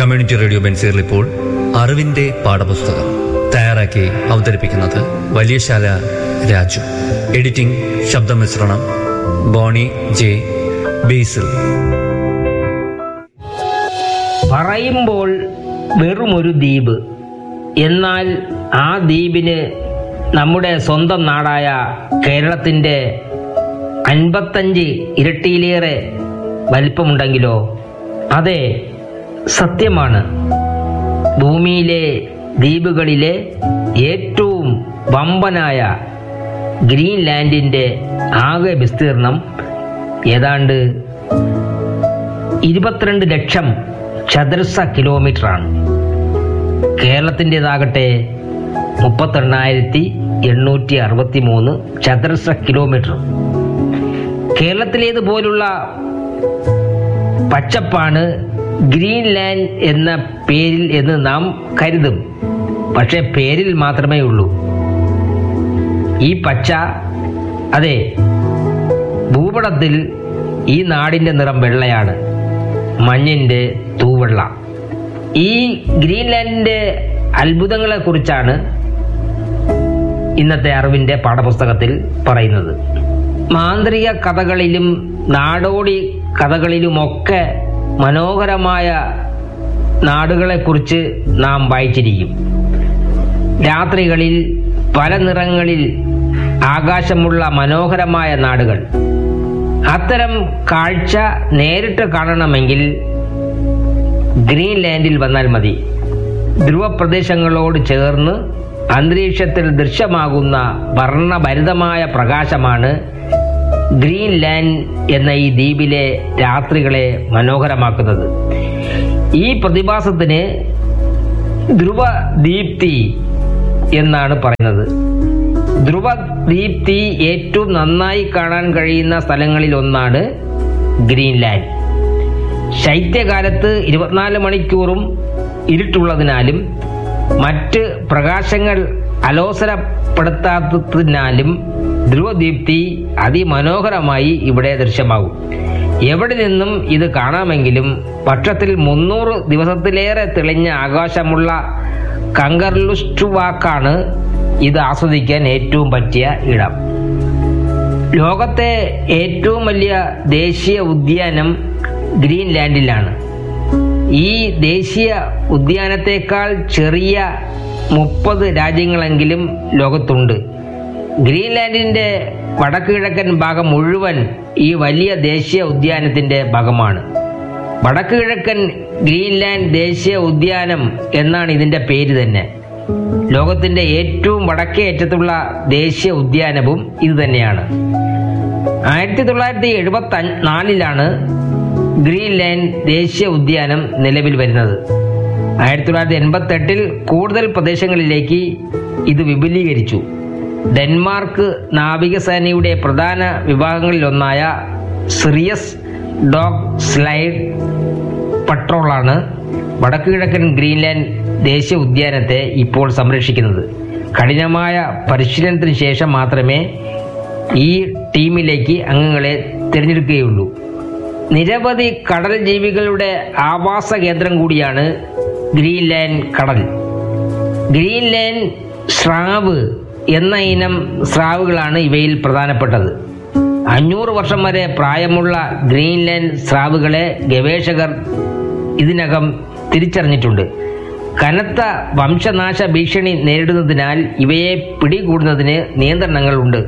community radio ബെൻസീറിൽ ഇപ്പോൾ അറിവിന്റെ പാഠപുസ്തകം തയ്യാറാക്കി അവതരിപ്പിക്കുന്നത് വലിയശാല രാജു എഡിറ്റിംഗ് ശബ്ദമിശ്രണം ബോണി ജെ ബേസിൽ പറയുമ്പോൾ വെറുമൊരു ദ്വീപ് എന്നാൽ ആ ദ്വീപിന് നമ്മുടെ സ്വന്തം നാടായ കേരളത്തിൻ്റെ അൻപത്തഞ്ച് ഇരട്ടിയിലേറെ വലിപ്പമുണ്ടെങ്കിലോ അതെ സത്യമാണ് ഭൂമിയിലെ ദ്വീപുകളിലെ ഏറ്റവും വമ്പനായ ഗ്രീൻലാൻഡിൻ്റെ ആകെ വിസ്തീർണം ഏതാണ്ട് ഇരുപത്തിരണ്ട് ലക്ഷം ചതുരശ്ര കിലോമീറ്ററാണ് കേരളത്തിൻ്റെതാകട്ടെ മുപ്പത്തെണ്ണായിരത്തി എണ്ണൂറ്റി അറുപത്തി മൂന്ന് ചതുരശ്ര കിലോമീറ്റർ കേരളത്തിലേതുപോലുള്ള പച്ചപ്പാണ് ഗ്രീൻലാൻഡ് എന്ന പേരിൽ എന്ന് നാം കരുതും പക്ഷെ പേരിൽ മാത്രമേ ഉള്ളൂ ഈ പച്ച അതെ ഭൂപടത്തിൽ ഈ നാടിന്റെ നിറം വെള്ളയാണ് മഞ്ഞിന്റെ തൂവെള്ള ഈ ഗ്രീൻലാൻഡിന്റെ അത്ഭുതങ്ങളെ കുറിച്ചാണ് ഇന്നത്തെ അറിവിന്റെ പാഠപുസ്തകത്തിൽ പറയുന്നത് മാന്ത്രിക കഥകളിലും നാടോടി കഥകളിലുമൊക്കെ മനോഹരമായ നാടുകളെക്കുറിച്ച് നാം വായിച്ചിരിക്കും രാത്രികളിൽ പല നിറങ്ങളിൽ ആകാശമുള്ള മനോഹരമായ നാടുകൾ അത്തരം കാഴ്ച നേരിട്ട് കാണണമെങ്കിൽ ഗ്രീൻലാൻഡിൽ വന്നാൽ മതി ധ്രുവപ്രദേശങ്ങളോട് ചേർന്ന് അന്തരീക്ഷത്തിൽ ദൃശ്യമാകുന്ന വർണ്ണഭരിതമായ പ്രകാശമാണ് ഗ്രീൻലാൻഡ് എന്ന ഈ ദ്വീപിലെ രാത്രികളെ മനോഹരമാക്കുന്നത് ഈ പ്രതിഭാസത്തിന് ധ്രുവ ദീപ്തി എന്നാണ് പറയുന്നത് ധ്രുവ ദീപ്തി ഏറ്റവും നന്നായി കാണാൻ കഴിയുന്ന സ്ഥലങ്ങളിൽ ഒന്നാണ് ഗ്രീൻലാൻഡ് ശൈത്യകാലത്ത് ഇരുപത്തിനാല് മണിക്കൂറും ഇരുട്ടുള്ളതിനാലും മറ്റ് പ്രകാശങ്ങൾ അലോസരപ്പെടുത്താത്തതിനാലും ധ്രുവദീപ്തി അതിമനോഹരമായി ഇവിടെ ദൃശ്യമാകും എവിടെ നിന്നും ഇത് കാണാമെങ്കിലും വർഷത്തിൽ മുന്നൂറ് ദിവസത്തിലേറെ തെളിഞ്ഞ ആകാശമുള്ള കങ്കർലുസ്റ്റുവാക്കാണ് ഇത് ആസ്വദിക്കാൻ ഏറ്റവും പറ്റിയ ഇടം ലോകത്തെ ഏറ്റവും വലിയ ദേശീയ ഉദ്യാനം ഗ്രീൻലാൻഡിലാണ് ഈ ദേശീയ ഉദ്യാനത്തെക്കാൾ ചെറിയ മുപ്പത് രാജ്യങ്ങളെങ്കിലും ലോകത്തുണ്ട് ഗ്രീൻലാൻഡിന്റെ വടക്ക് കിഴക്കൻ ഭാഗം മുഴുവൻ ഈ വലിയ ദേശീയ ഉദ്യാനത്തിന്റെ ഭാഗമാണ് വടക്ക് കിഴക്കൻ ഗ്രീൻലാൻഡ് ദേശീയ ഉദ്യാനം എന്നാണ് ഇതിന്റെ പേര് തന്നെ ലോകത്തിന്റെ ഏറ്റവും വടക്കേ അറ്റത്തുള്ള ദേശീയ ഉദ്യാനവും ഇത് തന്നെയാണ് ആയിരത്തി തൊള്ളായിരത്തി എഴുപത്തി നാലിലാണ് ഗ്രീൻലാൻഡ് ദേശീയ ഉദ്യാനം നിലവിൽ വരുന്നത് ആയിരത്തി തൊള്ളായിരത്തി എൺപത്തി എട്ടിൽ കൂടുതൽ പ്രദേശങ്ങളിലേക്ക് ഇത് വിപുലീകരിച്ചു ഡെൻമാർക്ക് നാവികസേനയുടെ പ്രധാന വിഭാഗങ്ങളിലൊന്നായ സിറിയസ് ഡോഗ് സ്ലൈഡ് പട്രോളാണ് വടക്കു കിഴക്കൻ ഗ്രീൻലാൻഡ് ദേശീയ ഉദ്യാനത്തെ ഇപ്പോൾ സംരക്ഷിക്കുന്നത് കഠിനമായ പരിശീലനത്തിന് ശേഷം മാത്രമേ ഈ ടീമിലേക്ക് അംഗങ്ങളെ തിരഞ്ഞെടുക്കുകയുള്ളൂ നിരവധി കടൽ ജീവികളുടെ ആവാസ കേന്ദ്രം കൂടിയാണ് ഗ്രീൻലാൻഡ് കടൽ ഗ്രീൻലാൻഡ് സ്രാവ് എന്ന ഇനം സ്രാവുകളാണ് ഇവയിൽ പ്രധാനപ്പെട്ടത് അഞ്ഞൂറ് വർഷം വരെ പ്രായമുള്ള ഗ്രീൻലാൻഡ് സ്രാവുകളെ ഗവേഷകർ ഇതിനകം തിരിച്ചറിഞ്ഞിട്ടുണ്ട് കനത്ത വംശനാശ ഭീഷണി നേരിടുന്നതിനാൽ ഇവയെ പിടികൂടുന്നതിന് നിയന്ത്രണങ്ങളുണ്ട്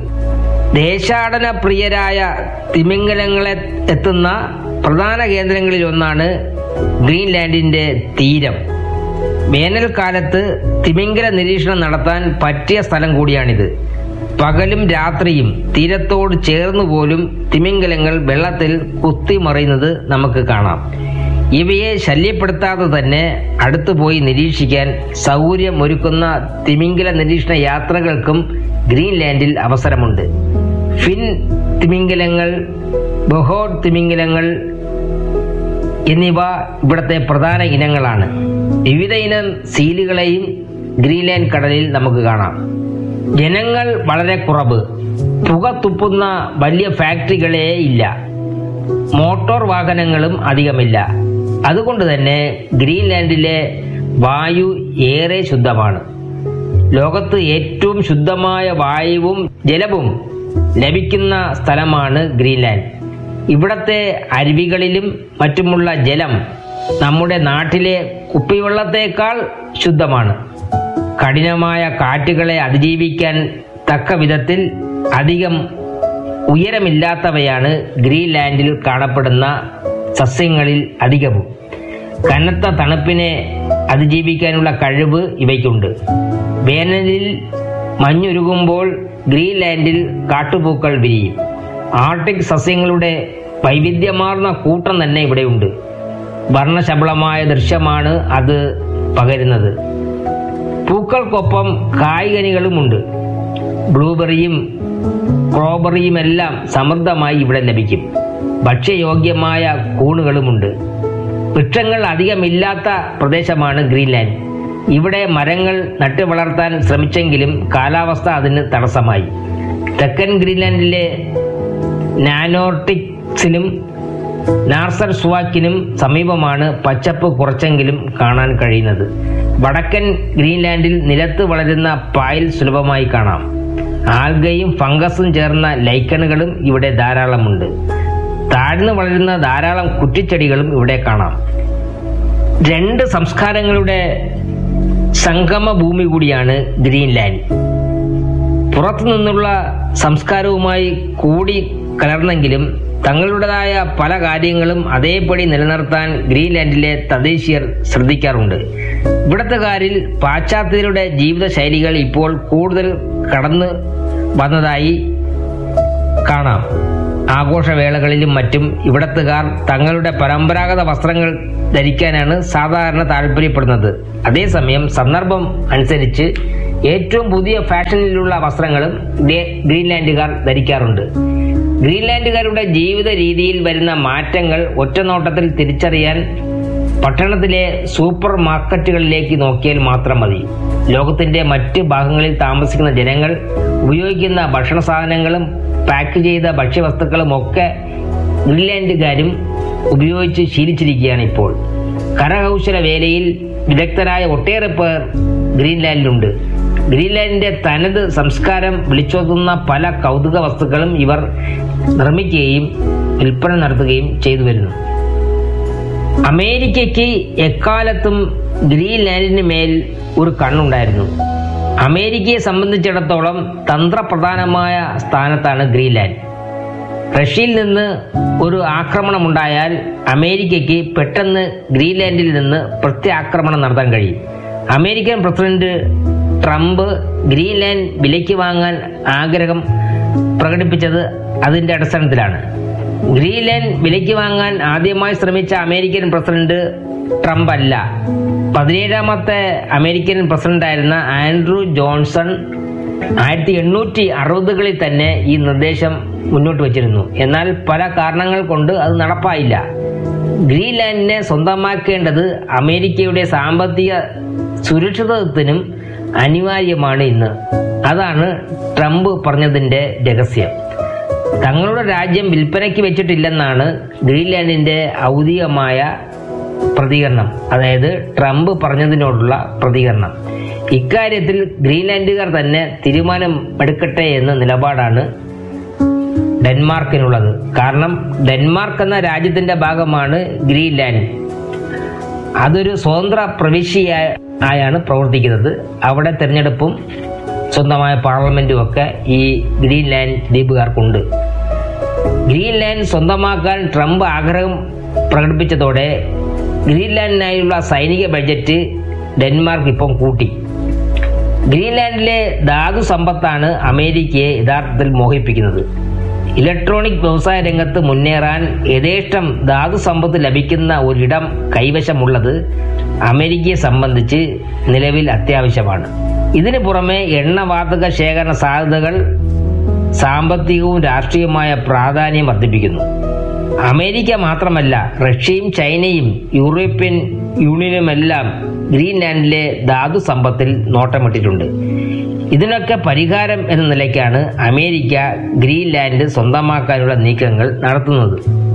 ദേശാടന പ്രിയരായ തിമിംഗലങ്ങളെ എത്തുന്ന പ്രധാന കേന്ദ്രങ്ങളിൽ ഒന്നാണ് ഗ്രീൻലാൻഡിന്റെ തീരം വേനൽക്കാലത്ത് തിമിംഗല നിരീക്ഷണം നടത്താൻ പറ്റിയ സ്ഥലം കൂടിയാണിത് പകലും രാത്രിയും തീരത്തോട് ചേർന്നു പോലും തിമിംഗലങ്ങൾ വെള്ളത്തിൽ കുത്തിമറിയുന്നത് നമുക്ക് കാണാം ഇവയെ ശല്യപ്പെടുത്താതെ തന്നെ അടുത്തു പോയി നിരീക്ഷിക്കാൻ സൗകര്യം ഒരുക്കുന്ന തിമിംഗല നിരീക്ഷണ യാത്രകൾക്കും ഗ്രീൻലാൻഡിൽ അവസരമുണ്ട് ഫിൻ തിമിംഗലങ്ങൾ ബഹോഡ് തിമിംഗലങ്ങൾ എന്നിവ ഇവിടുത്തെ പ്രധാന ഇനങ്ങളാണ് വിവിധ ഇനം സീലുകളെയും ഗ്രീൻലാൻഡ് കടലിൽ നമുക്ക് കാണാം ജനങ്ങൾ വളരെ കുറവ് പുക തുപ്പുന്ന വലിയ ഫാക്ടറികളേ ഇല്ല മോട്ടോർ വാഹനങ്ങളും അധികമില്ല അതുകൊണ്ട് തന്നെ ഗ്രീൻലാൻഡിലെ വായു ഏറെ ശുദ്ധമാണ് ലോകത്ത് ഏറ്റവും ശുദ്ധമായ വായുവും ജലവും ലഭിക്കുന്ന സ്ഥലമാണ് ഗ്രീൻലാൻഡ് ഇവിടത്തെ അരുവികളിലും മറ്റുമുള്ള ജലം നമ്മുടെ നാട്ടിലെ കുപ്പിവെള്ളത്തേക്കാൾ ശുദ്ധമാണ് കഠിനമായ കാറ്റുകളെ അതിജീവിക്കാൻ തക്ക വിധത്തിൽ അധികം ഉയരമില്ലാത്തവയാണ് ഗ്രീൻലാൻഡിൽ കാണപ്പെടുന്ന സസ്യങ്ങളിൽ അധികവും കനത്ത തണുപ്പിനെ അതിജീവിക്കാനുള്ള കഴിവ് ഇവയ്ക്കുണ്ട് വേനലിൽ മഞ്ഞുരുകുമ്പോൾ ഗ്രീൻലാൻഡിൽ കാട്ടുപൂക്കൾ വിരിയും ആർട്ടിക് സസ്യങ്ങളുടെ വൈവിധ്യമാർന്ന കൂട്ടം തന്നെ ഇവിടെയുണ്ട് വർണ്ണശബളമായ ദൃശ്യമാണ് അത് പകരുന്നത് പൂക്കൾക്കൊപ്പം കായ്കനികളുമുണ്ട് ബ്ലൂബെറിയും സ്ട്രോബെറിയുമെല്ലാം സമൃദ്ധമായി ഇവിടെ ലഭിക്കും ഭക്ഷ്യയോഗ്യമായ കൂണുകളുമുണ്ട് വൃക്ഷങ്ങൾ അധികമില്ലാത്ത പ്രദേശമാണ് ഗ്രീൻലാൻഡ് ഇവിടെ മരങ്ങൾ നട്ടു വളർത്താൻ ശ്രമിച്ചെങ്കിലും കാലാവസ്ഥ അതിന് തടസ്സമായി തെക്കൻ ഗ്രീൻലാൻഡിലെ നാനോർട്ടിക്സിലും നാർസർ സുവാക്കിനും സമീപമാണ് പച്ചപ്പ് കുറച്ചെങ്കിലും കാണാൻ കഴിയുന്നത് വടക്കൻ ഗ്രീൻലാൻഡിൽ നിലത്ത് വളരുന്ന പായൽ സുലഭമായി കാണാം ആൽഗയും ഫംഗസും ചേർന്ന ലൈക്കണുകളും ഇവിടെ ധാരാളമുണ്ട് താഴ്ന്നു വളരുന്ന ധാരാളം കുറ്റിച്ചെടികളും ഇവിടെ കാണാം രണ്ട് സംസ്കാരങ്ങളുടെ സംഗമ ഭൂമി കൂടിയാണ് ഗ്രീൻലാൻഡ് പുറത്തു നിന്നുള്ള സംസ്കാരവുമായി കൂടി കലർന്നെങ്കിലും തങ്ങളുടേതായ പല കാര്യങ്ങളും അതേപടി നിലനിർത്താൻ ഗ്രീൻലാൻഡിലെ തദ്ദേശീയർ ശ്രദ്ധിക്കാറുണ്ട് ഇവിടത്തുകാരിൽ പാശ്ചാത്യരുടെ ജീവിതശൈലികൾ ഇപ്പോൾ കൂടുതൽ കടന്നു വന്നതായി കാണാം ആഘോഷവേളകളിലും മറ്റും ഇവിടത്തുകാർ തങ്ങളുടെ പരമ്പരാഗത വസ്ത്രങ്ങൾ ധരിക്കാനാണ് സാധാരണ താല്പര്യപ്പെടുന്നത് അതേസമയം സന്ദർഭം അനുസരിച്ച് ഏറ്റവും പുതിയ ഫാഷനിലുള്ള വസ്ത്രങ്ങളും ഗ്രേ- ഗ്രീൻലാൻഡുകാർ ധരിക്കാറുണ്ട് ഗ്രീൻലാൻഡുകാരുടെ ജീവിത രീതിയിൽ വരുന്ന മാറ്റങ്ങൾ ഒറ്റനോട്ടത്തിൽ തിരിച്ചറിയാൻ പട്ടണത്തിലെ സൂപ്പർ മാർക്കറ്റുകളിലേക്ക് നോക്കിയാൽ മാത്രം മതി ലോകത്തിന്റെ മറ്റ് ഭാഗങ്ങളിൽ താമസിക്കുന്ന ജനങ്ങൾ ഉപയോഗിക്കുന്ന ഭക്ഷണ സാധനങ്ങളും പാക്ക് ചെയ്ത ഭക്ഷ്യവസ്തുക്കളും ഒക്കെ ഗ്രീൻലാൻഡുകാരും ഉപയോഗിച്ച് ശീലിച്ചിരിക്കുകയാണ് ഇപ്പോൾ കരകൗശല വേലയിൽ വിദഗ്ധരായ ഒട്ടേറെ പേർ ഗ്രീൻലാൻഡിലുണ്ട് ഗ്രീൻലാൻഡിന്റെ തനത് സംസ്കാരം വിളിച്ചോതുന്ന പല കൗതുക വസ്തുക്കളും ഇവർ നിർമ്മിക്കുകയും വിൽപ്പന നടത്തുകയും ചെയ്തു വരുന്നു അമേരിക്കയ്ക്ക് എക്കാലത്തും ഗ്രീൻലാൻഡിന് മേൽ ഒരു കണ്ണുണ്ടായിരുന്നു അമേരിക്കയെ സംബന്ധിച്ചിടത്തോളം തന്ത്രപ്രധാനമായ സ്ഥാനത്താണ് ഗ്രീൻലാൻഡ് റഷ്യയിൽ നിന്ന് ഒരു ആക്രമണമുണ്ടായാൽ അമേരിക്കയ്ക്ക് പെട്ടെന്ന് ഗ്രീൻലാൻഡിൽ നിന്ന് പ്രത്യാക്രമണം നടത്താൻ കഴിയും അമേരിക്കൻ പ്രസിഡന്റ് ട്രംപ് ഗ്രീൻലാൻഡ് വിലയ്ക്ക് വാങ്ങാൻ ആഗ്രഹം പ്രകടിപ്പിച്ചത് അതിന്റെ അടിസ്ഥാനത്തിലാണ് ഗ്രീൻലാൻഡ് വിലയ്ക്ക് വാങ്ങാൻ ആദ്യമായി ശ്രമിച്ച അമേരിക്കൻ പ്രസിഡന്റ് ട്രംപ് അല്ല പതിനേഴാമത്തെ അമേരിക്കൻ പ്രസിഡന്റായിരുന്ന ആൻഡ്രൂ ജോൺസൺ ആയിരത്തി എണ്ണൂറ്റി അറുപതുകളിൽ തന്നെ ഈ നിർദ്ദേശം മുന്നോട്ട് വച്ചിരുന്നു എന്നാൽ പല കാരണങ്ങൾ കൊണ്ട് അത് നടപ്പായില്ല ഗ്രീൻലാൻഡിനെ സ്വന്തമാക്കേണ്ടത് അമേരിക്കയുടെ സാമ്പത്തിക സുരക്ഷിതത്വത്തിനും അനിവാര്യമാണ് ഇന്ന് അതാണ് ട്രംപ് പറഞ്ഞതിന്റെ രഹസ്യം തങ്ങളുടെ രാജ്യം വിൽപ്പനയ്ക്ക് വെച്ചിട്ടില്ലെന്നാണ് ഗ്രീൻലാൻഡിന്റെ ഔദ്യോഗികമായ പ്രതികരണം അതായത് ട്രംപ് പറഞ്ഞതിനോടുള്ള പ്രതികരണം ഇക്കാര്യത്തിൽ ഗ്രീൻലാൻഡുകാർ തന്നെ തീരുമാനം എടുക്കട്ടെ എന്ന നിലപാടാണ് ഡെൻമാർക്കിനുള്ളത് കാരണം ഡെൻമാർക്ക് എന്ന രാജ്യത്തിന്റെ ഭാഗമാണ് ഗ്രീൻലാൻഡ് അതൊരു സ്വതന്ത്ര പ്രവിശ്യ ആയാണ് പ്രവർത്തിക്കുന്നത് അവിടെ തെരഞ്ഞെടുപ്പും സ്വന്തമായ പാർലമെന്റും ഒക്കെ ഈ ഗ്രീൻലാൻഡ് ദ്വീപുകാർക്കുണ്ട് ഗ്രീൻലാൻഡ് സ്വന്തമാക്കാൻ ട്രംപ് ആഗ്രഹം പ്രകടിപ്പിച്ചതോടെ ഗ്രീൻലാൻഡിനായുള്ള സൈനിക ബഡ്ജറ്റ് ഡെൻമാർക്ക് ഇപ്പം കൂട്ടി ഗ്രീൻലാൻഡിലെ ധാതു സമ്പത്താണ് അമേരിക്കയെ യഥാർത്ഥത്തിൽ മോഹിപ്പിക്കുന്നത് ഇലക്ട്രോണിക് വ്യവസായ രംഗത്ത് മുന്നേറാൻ യഥേഷ്ടം ധാതു സമ്പത്ത് ലഭിക്കുന്ന ഒരിടം കൈവശമുള്ളത് അമേരിക്കയെ സംബന്ധിച്ച് നിലവിൽ അത്യാവശ്യമാണ് ഇതിനു പുറമെ എണ്ണവാതക ശേഖരണ സാധ്യതകൾ സാമ്പത്തികവും രാഷ്ട്രീയവുമായ പ്രാധാന്യം വർദ്ധിപ്പിക്കുന്നു അമേരിക്ക മാത്രമല്ല റഷ്യയും ചൈനയും യൂറോപ്യൻ യൂണിയനുമെല്ലാം ഗ്രീൻലാൻഡിലെ ധാതു സമ്പത്തിൽ നോട്ടമിട്ടിട്ടുണ്ട് ഇതിനൊക്കെ പരിഹാരം എന്ന നിലയ്ക്കാണ് അമേരിക്ക ഗ്രീൻലാൻഡ് സ്വന്തമാക്കാനുള്ള നീക്കങ്ങൾ നടത്തുന്നത്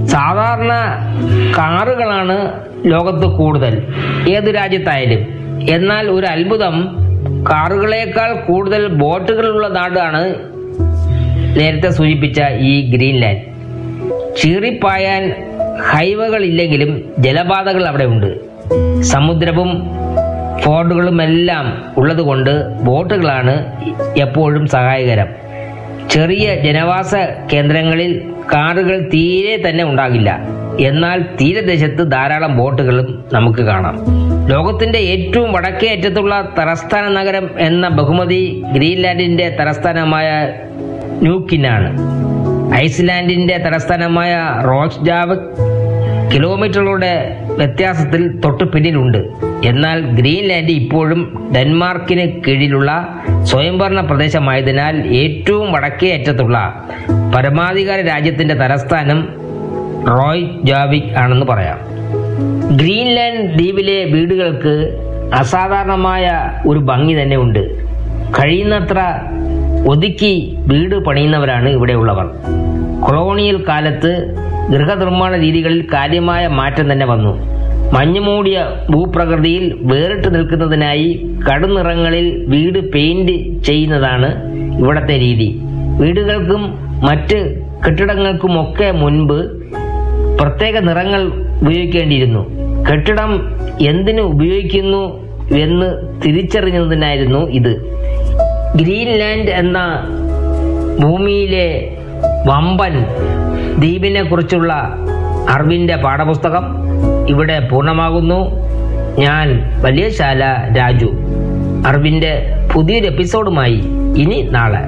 സാധാരണ കാറുകളാണ് ലോകത്ത് കൂടുതൽ ഏത് രാജ്യത്തായാലും എന്നാൽ ഒരു അത്ഭുതം കാറുകളേക്കാൾ കൂടുതൽ ബോട്ടുകളുള്ള നാടാണ് നേരത്തെ സൂചിപ്പിച്ച ഈ ഗ്രീൻലാൻഡ് ചീറിപ്പായാൻ ഹൈവകൾ ഇല്ലെങ്കിലും ജലപാതകൾ അവിടെ ഉണ്ട് സമുദ്രവും ഫോർഡുകളും എല്ലാം ഉള്ളതുകൊണ്ട് ബോട്ടുകളാണ് എപ്പോഴും സഹായകരം ചെറിയ ജനവാസ കേന്ദ്രങ്ങളിൽ കാറുകൾ തീരെ തന്നെ ഉണ്ടാകില്ല എന്നാൽ തീരദേശത്ത് ധാരാളം ബോട്ടുകളും നമുക്ക് കാണാം ലോകത്തിന്റെ ഏറ്റവും വടക്കേ അറ്റത്തുള്ള തലസ്ഥാന നഗരം എന്ന ബഹുമതി ഗ്രീൻലാൻഡിന്റെ തലസ്ഥാനമായ ന്യൂക്കിനാണ് ഐസ്ലാൻഡിന്റെ തലസ്ഥാനമായ റോക്സ്ജാവ് കിലോമീറ്ററുകളുടെ വ്യത്യാസത്തിൽ തൊട്ടു പിന്നിലുണ്ട് എന്നാൽ ഗ്രീൻലാൻഡ് ഇപ്പോഴും ഡെൻമാർക്കിന് കീഴിലുള്ള സ്വയംഭരണ പ്രദേശമായതിനാൽ ഏറ്റവും വടക്കേ അറ്റത്തുള്ള പരമാധികാര രാജ്യത്തിന്റെ തലസ്ഥാനം റോയ് ജാവിക് ആണെന്ന് പറയാം ഗ്രീൻലാൻഡ് ദ്വീപിലെ വീടുകൾക്ക് അസാധാരണമായ ഒരു ഭംഗി തന്നെ ഉണ്ട് കഴിയുന്നത്ര ഒതുക്കി വീട് പണിയുന്നവരാണ് ഇവിടെയുള്ളവർ കൊളോണിയൽ കാലത്ത് ഗൃഹനിർമ്മാണ രീതികളിൽ കാര്യമായ മാറ്റം തന്നെ വന്നു മഞ്ഞുമൂടിയ ഭൂപ്രകൃതിയിൽ വേറിട്ട് നിൽക്കുന്നതിനായി കടുനിറങ്ങളിൽ വീട് പെയിന്റ് ചെയ്യുന്നതാണ് ഇവിടത്തെ രീതി വീടുകൾക്കും മറ്റ് കെട്ടിടങ്ങൾക്കുമൊക്കെ മുൻപ് പ്രത്യേക നിറങ്ങൾ ഉപയോഗിക്കേണ്ടിയിരുന്നു കെട്ടിടം എന്തിനു ഉപയോഗിക്കുന്നു എന്ന് തിരിച്ചറിഞ്ഞതിനായിരുന്നു ഇത് ഗ്രീൻലാൻഡ് എന്ന ഭൂമിയിലെ വമ്പൻ ദ്വീപിനെ കുറിച്ചുള്ള അറിവിന്റെ പാഠപുസ്തകം ഇവിടെ പൂർണ്ണമാകുന്നു ഞാൻ വലിയശാല രാജു അറിവിന്റെ പുതിയൊരു എപ്പിസോഡുമായി ഇനി നാളെ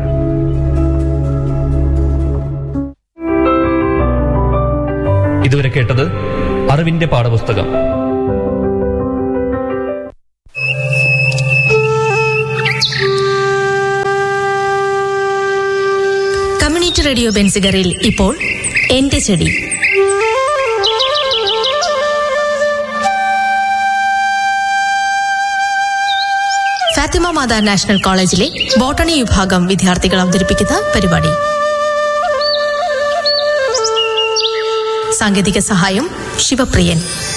ഇതുവരെ കേട്ടത് അറിവിന്റെ പാഠപുസ്തകം കമ്മ്യൂണിറ്റി റേഡിയോ ബെൻസിഗറിൽ ഇപ്പോൾ എന്റെ ചെടി ഫാത്തിമ മാതാ നാഷണൽ കോളേജിലെ ബോട്ടണി വിഭാഗം വിദ്യാർത്ഥികൾ അവതരിപ്പിക്കുന്ന പരിപാടി സാങ്കേതിക സഹായം ശിവപ്രിയൻ